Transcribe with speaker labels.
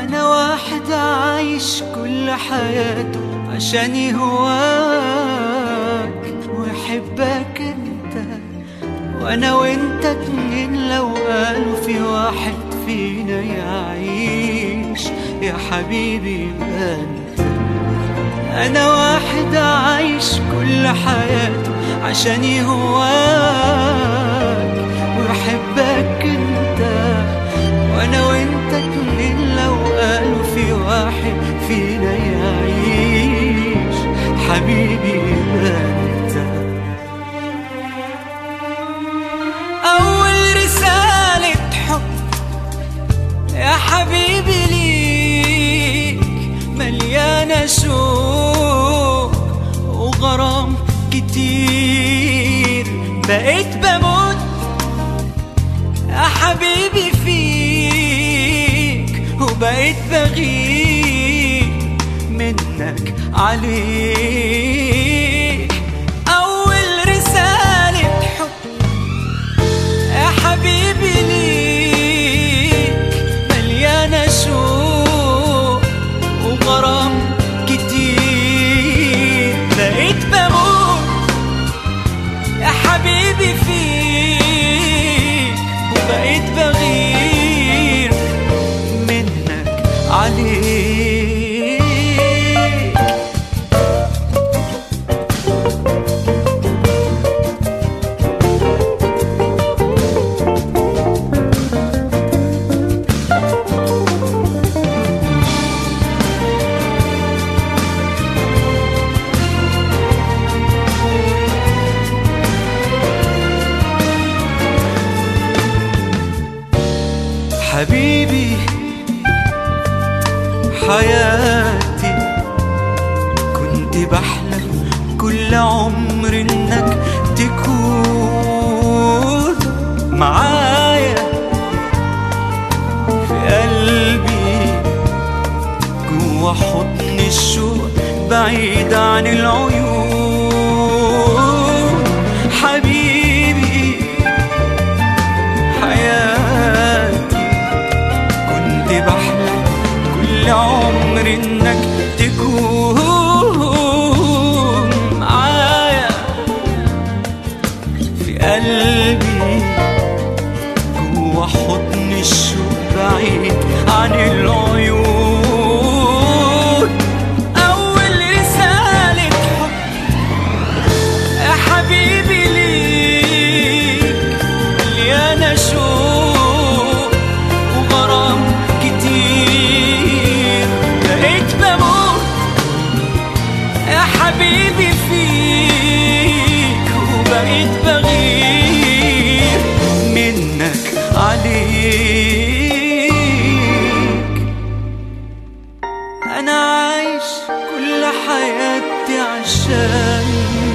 Speaker 1: أنا واحد عايش كل حياته عشان يهواك ويحبك انت وأنا وانت اتنين لو قالوا في واحد فينا يعيش يا حبيبي يبقى انت أنا واحد عايش كل حياته عشان يهواك ويحبك انت وانا وانت اتنين لو قالوا في واحد فينا يعيش حبيبي يبقى انت اول رسالة حب يا حبيبي ليك مليانة شوق وغرام كتير بقيت بموت يا حبيبي فيك وبقيت بغير منك عليك أول رسالة حب يا حبيبي ليك مليانة شوق وغرام كتير بقيت بموت يا حبيبي فيك وبقيت بغير منك عليك حبيبي حياتي كنت بحلم كل عمر انك تكون معايا في قلبي جوا حضن الشوق بعيد عن العيون حبيبي حياتي كنت بحلم كل عمر انك تكون معايا في قلبي جوا حضن الشوق بعيد عن العيون أول رسالة حب يا حبيبي ليك مليانة شوق وغرام كتير بقيت بموت يا حبيبي فيك وبقيت بغير منك عليك أنا عايش كل حياتي عشان